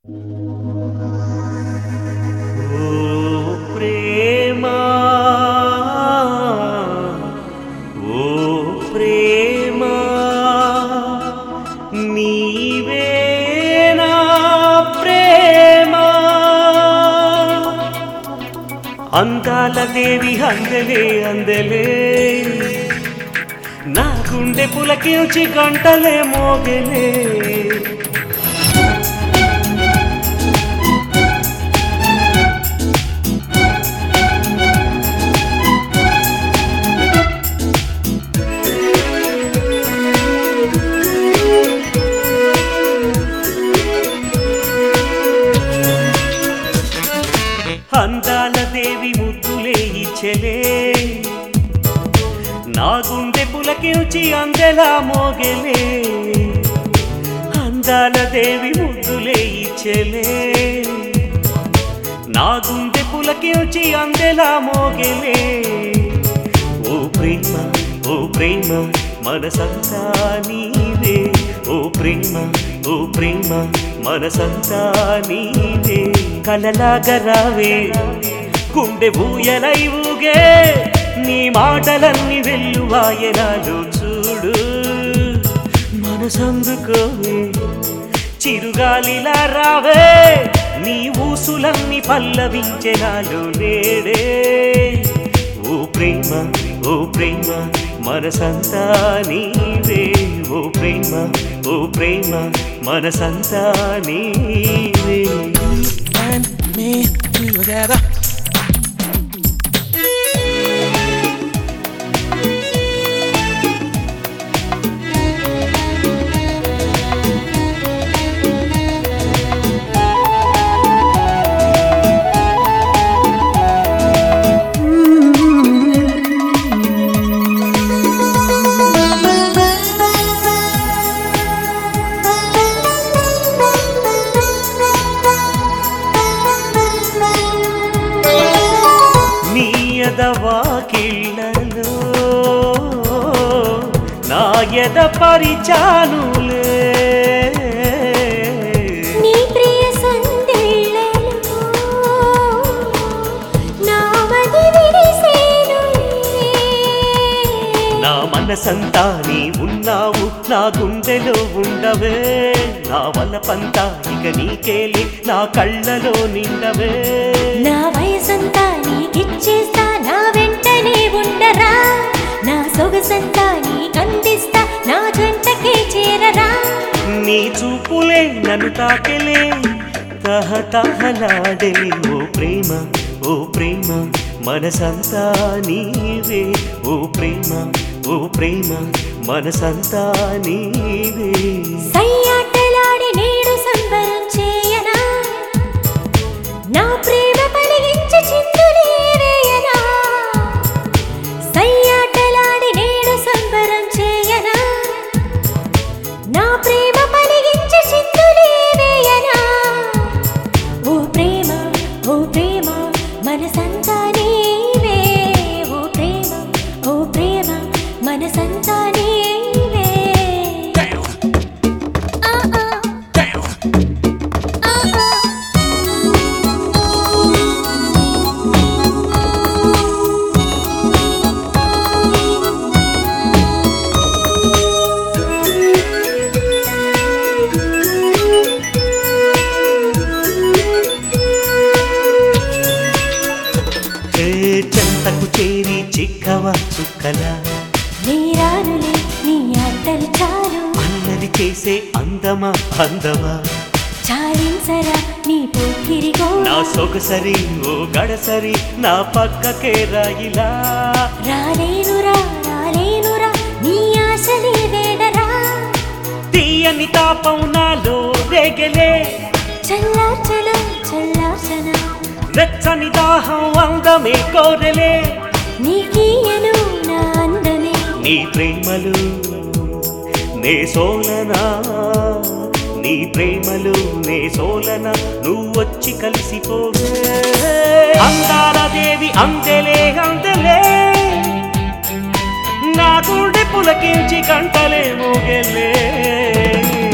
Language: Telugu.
ఓ ప్రేమా ఓ ప్రేమా నీవే నా ప్రేమా అందాల దేవి అందలే అందలే నా గుండె పులకించి గంటలే మోగలే అందాల దేవి ముద్దులే ఇచ్చలే నా గుండె పులకించి అందెలా మోగలే అందాల దేవి ముద్దులే ఇచ్చలే నా గుండె పులకించి అందెలా మోగలే ఓ ప్రేమ ఓ ప్రేమ మనసంతా నీవే ఓ ప్రేమ ఓ ప్రేమ మనసంతా నీవే కలలాగా రావే గుండె ఊయలై ఊగే నీ మాటలన్నీ వెల్లువాయనాలు చూడు మనసందుకోవే చిరుగాలిలా రావే నీ ఊసులన్నీ పల్లవించెనాలు నేడే ఓ ప్రేమ ఓ ప్రేమ మనసంతా నీవే ఓ ప్రేమ ఓ ప్రేమ మనసంతా నీవే and me together. నీ ఎదవాకిళ్ళలో నా ఎద పరిచానులే నీ ప్రియ సందేళ్లలో నా మది విడిసేనులే. నా మనసంతా నీ ఉన్నావు నా గుండెలో ఉండవే నా వలపంతా ఇక నీకేలి నా కళ్ళలో నిండవే నా వయసంతా నీకిచ్చేస్తా నా వెంటనే ఉండరా నా సొగసంతా నీకందిస్తా నా జంటకే చేరరా నీ చూపులే నన్ను తాకెలే తహతహలాడే ఓ ప్రేమ ఓ ప్రేమ మనసంతా నీవే ఓ ప్రేమ ఓ ప్రేమ మనసంతా నీవే సయ్యాటలాడి నేడు సంబరం చేయనా నా ప్రేమ పలిగించి చిందులే వేయనా సయ్యాటలాడి నేడు సంబరం చేయనా నా ప్రేమ పలిగించి చిందులే వేయనా ఓ ప్రేమ ఓ ప్రేమ మనసంతా నీవే ఓ ప్రేమ ఓ ప్రేమ మనసంతా నీవే Down, ఆ ఆ down. ఆ ఆ ఏ చెంతకు చేరి చిక్కవ చుక్కల నీరానులే నీ ఆటలు చాలు అన్నది చేసే అందమా అందమా చాలించరా నీ పోకిరిగో నా సొగసరి ఓ గడసరి నా పక్కకే రాయిలా రాలేనురా రాలేనురా నీ ఆశలే వేడరా తీయని తాపం నాలో రేగలే చల్లార్చన చల్లార్చన వెచ్చని దాహం అందమే కోరలే నీకీయను నా అందమే నీ ప్రేమలు నే సోలనా నీ ప్రేమలు నే సోలన నువ్వొచ్చి కలిసిపోవే అందాల దేవి అందెలే అందెలే నా గుండె పులకించి గంటలే మోగలే